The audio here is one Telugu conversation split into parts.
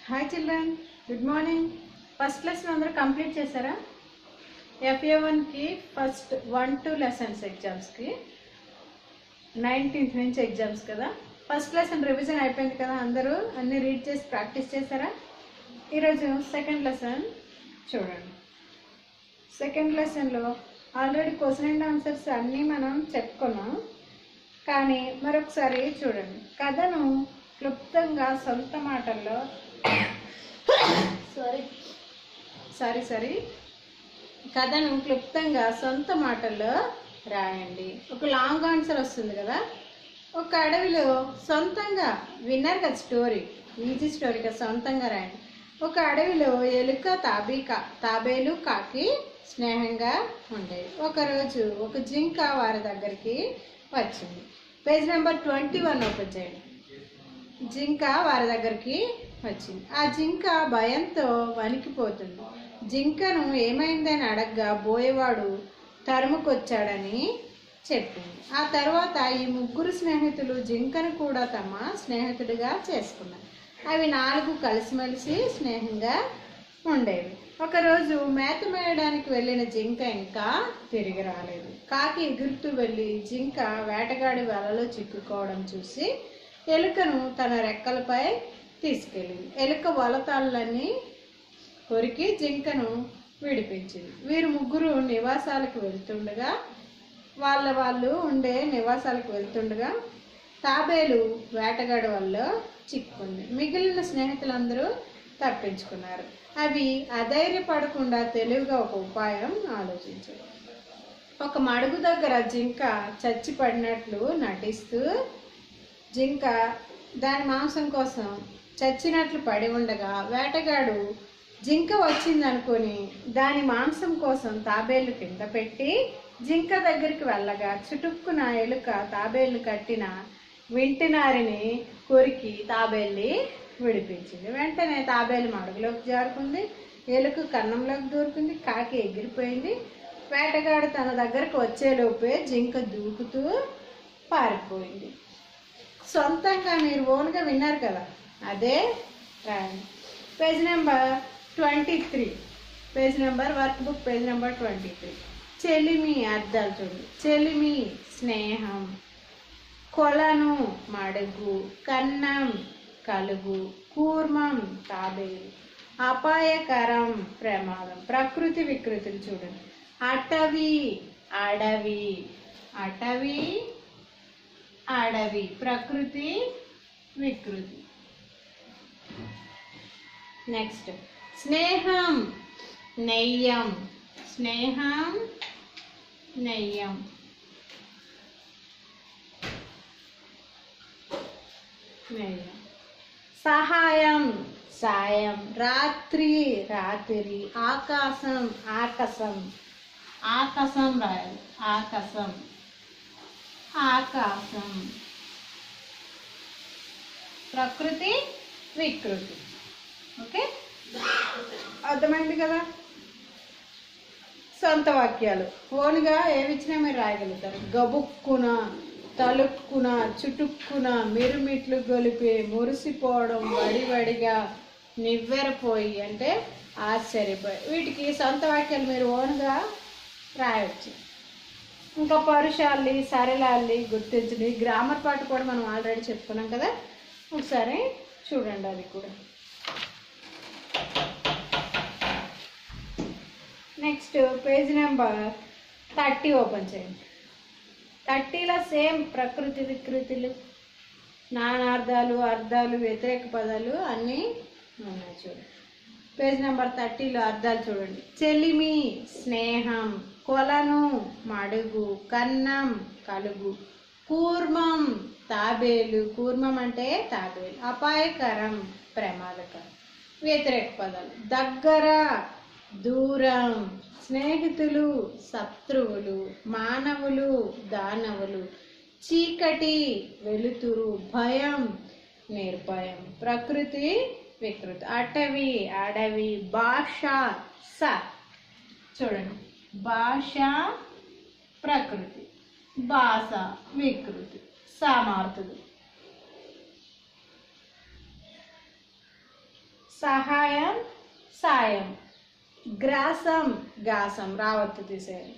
hi children good morning first lesson అందరూ కంప్లీట్ చేశారా ఎఫ్ఏ వన్కి ఫస్ట్ వన్ టూ లెసన్స్ ఎగ్జామ్స్కి నైన్టీన్త్ నుంచి ఎగ్జామ్స్ కదా ఫస్ట్ లెసన్ రివిజన్ అయిపోయింది కదా అందరూ అన్నీ రీడ్ చేసి ప్రాక్టీస్ చేశారా ఈరోజు సెకండ్ లెసన్ చూడండి సెకండ్ లెసన్లో ఆల్రెడీ క్వశ్చన్ అండ్ ఆన్సర్స్ అన్నీ మనం చెప్పుకున్నాం కానీ మరొకసారి చూడండి కథను క్లుప్తంగా సొంత మాటల్లో సారీ సారీ సారీ కథను క్లుప్తంగా సొంత మాటల్లో రాయండి ఒక లాంగ్ ఆన్సర్ వస్తుంది కదా ఒక అడవిలో సొంతంగా విన్నారు కదా స్టోరీ ఈజీ స్టోరీ కదా సొంతంగా రాయండి ఒక అడవిలో ఎలుక తాబీ కా తాబేలు కాకి స్నేహంగా ఉండేవి ఒకరోజు ఒక జింక వారి దగ్గరికి వచ్చింది page number twenty one open చేయండి జింక వారి దగ్గరికి వచ్చింది ఆ జింక భయంతో వణికిపోతుంది జింకను ఏమైందని అడగ్గా బోయేవాడు తరుముకొచ్చాడని చెప్పింది ఆ తర్వాత ఈ ముగ్గురు స్నేహితులు జింకను కూడా తమ స్నేహితుడిగా చేసుకున్నారు అవి నాలుగు కలిసిమెలిసి స్నేహంగా ఉండేవి ఒకరోజు మేత మేయడానికి వెళ్ళిన జింక ఇంకా తిరిగి రాలేదు కాకి ఎగురుతూ వెళ్ళి జింక వేటగాడి వలలో చిక్కుకోవడం చూసి ఎలుకను తన రెక్కలపై తీసుకెళ్ళింది ఎలుక వలతాళ్ళని కొరికి జింకను విడిపించింది వీరు ముగ్గురు నివాసాలకు వెళ్తుండగా వాళ్ళ వాళ్ళు ఉండే నివాసాలకు వెళ్తుండగా తాబేలు వేటగాడి వల్ల చిక్కుంది మిగిలిన స్నేహితులందరూ తప్పించుకున్నారు అవి అధైర్యపడకుండా తెలివిగా ఒక ఉపాయం ఆలోచించారు ఒక మడుగు దగ్గర జింక చచ్చి పడినట్లు నటిస్తూ జింక దాని మాంసం కోసం చచ్చినట్లు పడి ఉండగా వేటగాడు జింక వచ్చిందనుకొని దాని మాంసం కోసం తాబేలు కింద పెట్టి జింక దగ్గరికి వెళ్ళగా చుటుక్కున ఎలుక తాబేలు కట్టిన వింటినారిని కొరికి తాబేల్ని విడిపించింది వెంటనే తాబేలు మడుగులోకి జారుకుంది ఎలుక కన్నంలోకి దూరుకుంది కాకి ఎగిరిపోయింది వేటగాడు తన దగ్గరకు వచ్చేలోపే జింక దూకుతూ పారిపోయింది సొంతంగా మీరు ఓన్గా విన్నారు కదా అదే రాయండి page number twenty three page number work book page number twenty three చెలిమి అర్థాలు చూడండి చెలిమి స్నేహం కొలను మడుగు కన్నం కలుగు కూర్మం తాబేలు అపాయకరం ప్రమాదం ప్రకృతి వికృతులు చూడండి అటవి అడవి అటవి అడవి ప్రకృతి వికృతి నెక్స్ట్ స్నేహం నెయ్యం స్నేహం నెయ్యం నెయ్యం సహాయం సాయం రాత్రి రాత్రి ఆకాశం ఆకాశం ఆకాశం రాయాలి ఆకాశం ఆకాశం ప్రకృతి వికృతి ఓకే అర్థమైంది కదా సొంత వాక్యాలు ఓన్గా ఏవి ఇచ్చినా మీరు రాయగలుగుతారు గబుక్కున తలుక్కున చుటుక్కున మిరుమిట్లు గొలిపి మురిసిపోవడం వడివడిగా నివ్వెరపోయి అంటే ఆశ్చర్యపోయి వీటికి సొంత వాక్యాలు మీరు ఓన్గా రాయవచ్చు ఇంకా పరుషాల్ని సరళాల్ని గుర్తించండి గ్రామర్ పాట కూడా మనం ఆల్రెడీ చెప్పుకున్నాం కదా ఒకసారి చూడండి అది కూడా next page number thirty open చేయండి థర్టీలో సేమ్ ప్రకృతి వికృతులు నానార్థాలు అర్థాలు వ్యతిరేక పదాలు అన్నీ ఉన్నాయి చూడండి పేజ్ నెంబర్ థర్టీలో అర్థాలు చూడండి చెలిమి స్నేహం కొలను మడుగు కన్నం కలుగు కూర్మం తాబేలు కూర్మం అంటే తాబేలు అపాయకరం ప్రమాదకరం వ్యతిరేక పదాలు దగ్గర దూరం స్నేహితులు శత్రువులు మానవులు దానవులు చీకటి వెలుతురు భయం నిర్భయం ప్రకృతి వికృతి అటవి అడవి భాష స చూడండి భాష ప్రకృతి భాష వికృతి సమార్థులు సహాయం సాయం గ్రాసం గాసం రావత్తు తీసేయాలి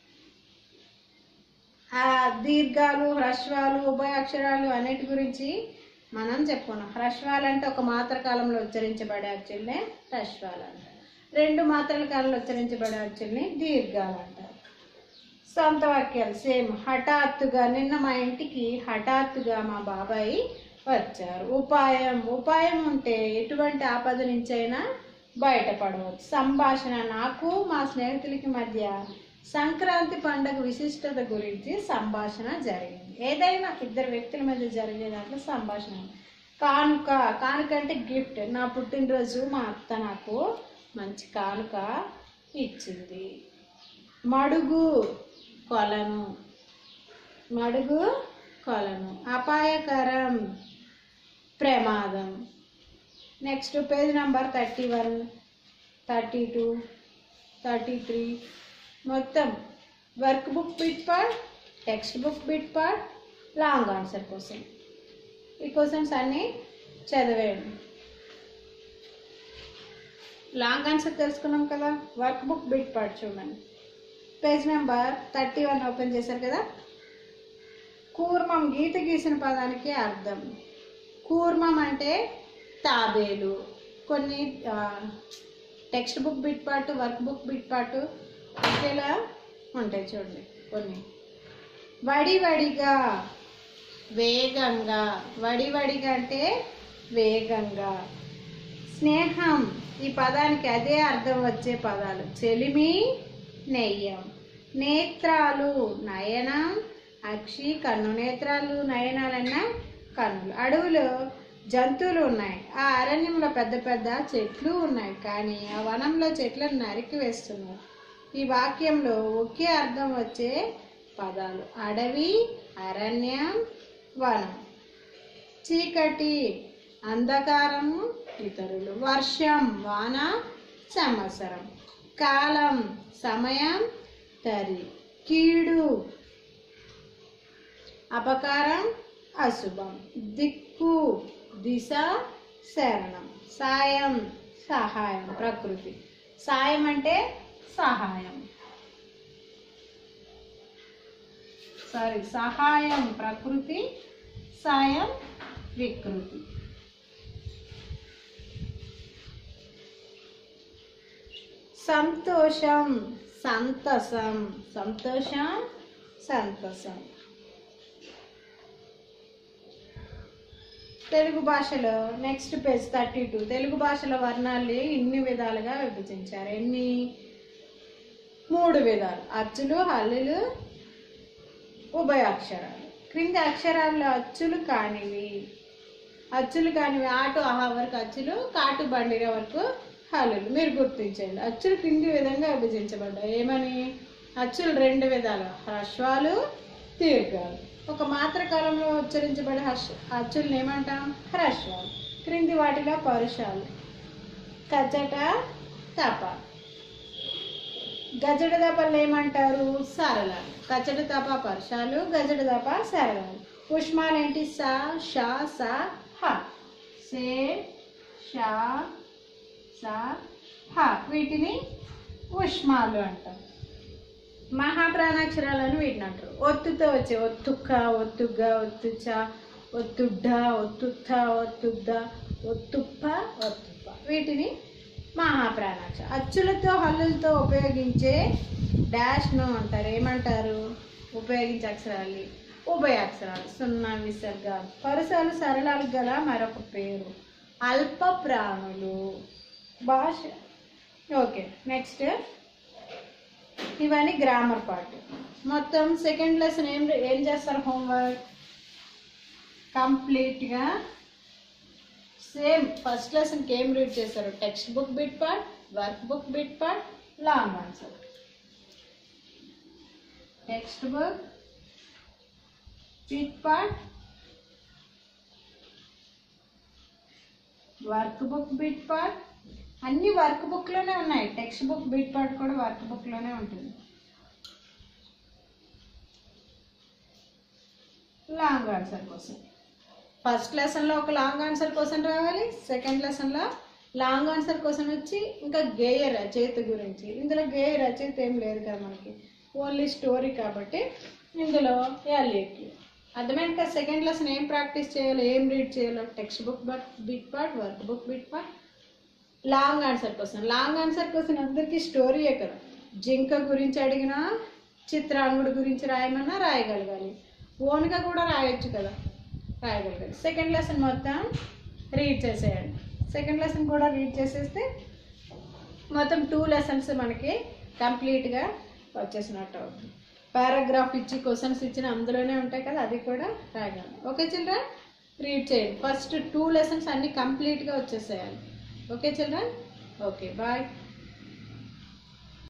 ఆ దీర్ఘాలు హ్రస్వాలు ఉభయాక్షరాలు అన్నిటి గురించి మనం చెప్పుకున్నాం హ్రస్వాలు అంటే ఒక మాత్ర కాలంలో ఉచ్చరించబడే అచ్చుల్ని హ్రస్వాలు అంటారు రెండు మాత్రల కాలంలో ఉచ్చరించబడే అచ్చుల్ని దీర్ఘాలు అంటారు సొంత వాక్యాలు సేమ్ హఠాత్తుగా నిన్న మా ఇంటికి హఠాత్తుగా మా బాబాయ్ వచ్చారు ఉపాయం ఉపాయం ఉంటే ఎటువంటి ఆపద నుంచైనా బయటపడవచ్చు సంభాషణ నాకు మా స్నేహితులకి మధ్య సంక్రాంతి పండుగ విశిష్టత గురించి సంభాషణ జరిగింది ఏదైనా ఇద్దరు వ్యక్తుల మధ్య జరిగే దాంట్లో సంభాషణ కానుక కానుక అంటే గిఫ్ట్ నా పుట్టినరోజు మా అత్త నాకు మంచి కానుక ఇచ్చింది మడుగు కొలను మడుగు కొలను అపాయకరం ప్రమాదం next page number thirty one thirty two thirty three మొత్తం work book bit part text book bit part long answer కోసం ఈ క్వశ్చన్స్ అన్నీ చదివేయండి లాంగ్ ఆన్సర్ తెలుసుకున్నాం కదా వర్క్ బుక్ బిట్ పార్ట్ చూడండి page number thirty one open చేశారు కదా కూర్మం గీత గీసిన పదానికి అర్థం కూర్మం అంటే తాబేలు కొన్ని text book bit part work book bit part ఒకేలా ఉంటాయి చూడండి కొన్ని వడి వడిగా వేగంగా వడి వడిగా అంటే వేగంగా స్నేహం ఈ పదానికి అదే అర్థం వచ్చే పదాలు చెలిమి నెయ్యం నేత్రాలు నయనం అక్షి కన్ను నేత్రాలు నయనాలన్న కన్నులు అడవులో జంతువులు ఉన్నాయి ఆ అరణ్యంలో పెద్ద పెద్ద చెట్లు ఉన్నాయి కానీ ఆ వనంలో చెట్లను నరికి వేస్తున్నారు ఈ వాక్యంలో ఒకే అర్థం వచ్చే పదాలు అడవి అరణ్యం వనం చీకటి అంధకారము ఇతరులు వర్షం వాన సంవత్సరం కాలం సమయం తరి కీడు అపకారం అశుభం దిక్కు దిశ శరణం సాయం సహాయం ప్రకృతి సాయం అంటే సహాయం సారీ సహాయం ప్రకృతి సాయం వికృతి సంతోషం సంతసం సంతోషం సంతసం తెలుగు భాషలో next page thirty two Telugu భాషలో వర్ణాలు ఇన్ని విధాలుగా విభజించారు ఎన్ని మూడు విధాలు అచ్చులు హల్లులు ఉభయాక్షరాలు క్రింది అక్షరాల్లో అచ్చులు కానివి అచ్చులు కానివి ఆటు ఆహా వరకు అచ్చులు కాటు బండిర వరకు హల్లులు మీరు గుర్తించండి అచ్చులు క్రింది విధంగా విభజించబడ్డాయి ఏమని అచ్చులు రెండు విధాలు హ్రస్వాలు దీర్ఘాలు ఒక మాత్ర కాలంలో ఉచ్చరించబడే హర్ష అచ్చుల్ని ఏమంటాం హ్రస్వాలు క్రింది వాటిలో పరుషాలు కచట తప గజడ దపలు ఏమంటారు సరళాలు కచట తప పరుషాలు గజడ దప సరళాలు పుష్మాలు ఏంటి సా షా సా హ సే షా సా హ వీటిని ఉష్మాలు అంటాం మహాప్రాణాక్షరాలను వీటిని అంటారు ఒత్తుతో వచ్చే ఒత్తుక్క ఒత్తుగ్గ ఒత్తుచ ఒత్తుడ్డ ఒత్తుత్త ఒత్తుద్ద ఒత్తుప్ప ఒత్తుప్ప వీటిని మహాప్రాణాక్ష అచ్చులతో హల్లులతో ఉపయోగించే డాష్ను అంటారు ఏమంటారు ఉపయోగించే అక్షరాలు ఉభయాక్షరాలు సున్నా విసర్గాలు పరుసలు సరళాలు గల మరొక పేరు అల్ప ప్రాణులు భాష ఓకే నెక్స్ట్ ఇవన్నీ గ్రామర్ పార్ట్ మొత్తం సెకండ్ లెసన్ ఏం ఏం చేస్తారు హోంవర్క్ కంప్లీట్గా సేమ్ ఫస్ట్ లెసన్కి ఏం రీడ్ చేస్తారు text book bit part work book bit part long answer text book bit part work book bit part అన్ని వర్క్ బుక్లోనే ఉన్నాయి టెక్స్ట్ బుక్ బిట్ పార్ట్ కూడా వర్క్ బుక్లోనే ఉంటుంది లాంగ్ ఆన్సర్ కోసం ఫస్ట్ లెసన్లో ఒక లాంగ్ ఆన్సర్ క్వశ్చన్ రావాలి సెకండ్ లెసన్లో లాంగ్ ఆన్సర్ కోసం వచ్చి ఇంకా గేయ రచయిత గురించి ఇందులో గేయ రచయిత ఏం లేదు కదా మనకి ఓన్లీ స్టోరీ కాబట్టి ఇందులో ఎల్ఏక్యూ అర్థమైంది కదా సెకండ్ లెసన్ ఏం ప్రాక్టీస్ చేయాలో ఏం రీడ్ చేయాలో text book but bit part work book bit part long answer question long answer question అందరికీ స్టోరీయే కదా జింక గురించి అడిగినా చిత్రాంగుడు గురించి రాయమన్నా రాయగలగాలి ఓన్గా కూడా రాయొచ్చు కదా రాయగలగాలి సెకండ్ లెసన్ మొత్తం రీడ్ చేసేయండి సెకండ్ లెసన్ కూడా రీడ్ చేసేస్తే మొత్తం టూ లెసన్స్ మనకి కంప్లీట్గా వచ్చేసినట్టు అవుతుంది పారాగ్రాఫ్ ఇచ్చి క్వశ్చన్స్ ఇచ్చిన అందులోనే ఉంటాయి కదా అది కూడా రాయగలం ఓకే చిల్డ్రన్ రీడ్ చేయండి ఫస్ట్ టూ లెసన్స్ అన్నీ కంప్లీట్గా వచ్చేసేయాలి ఓకే చిల్డ్రన్ ఓకే బాయ్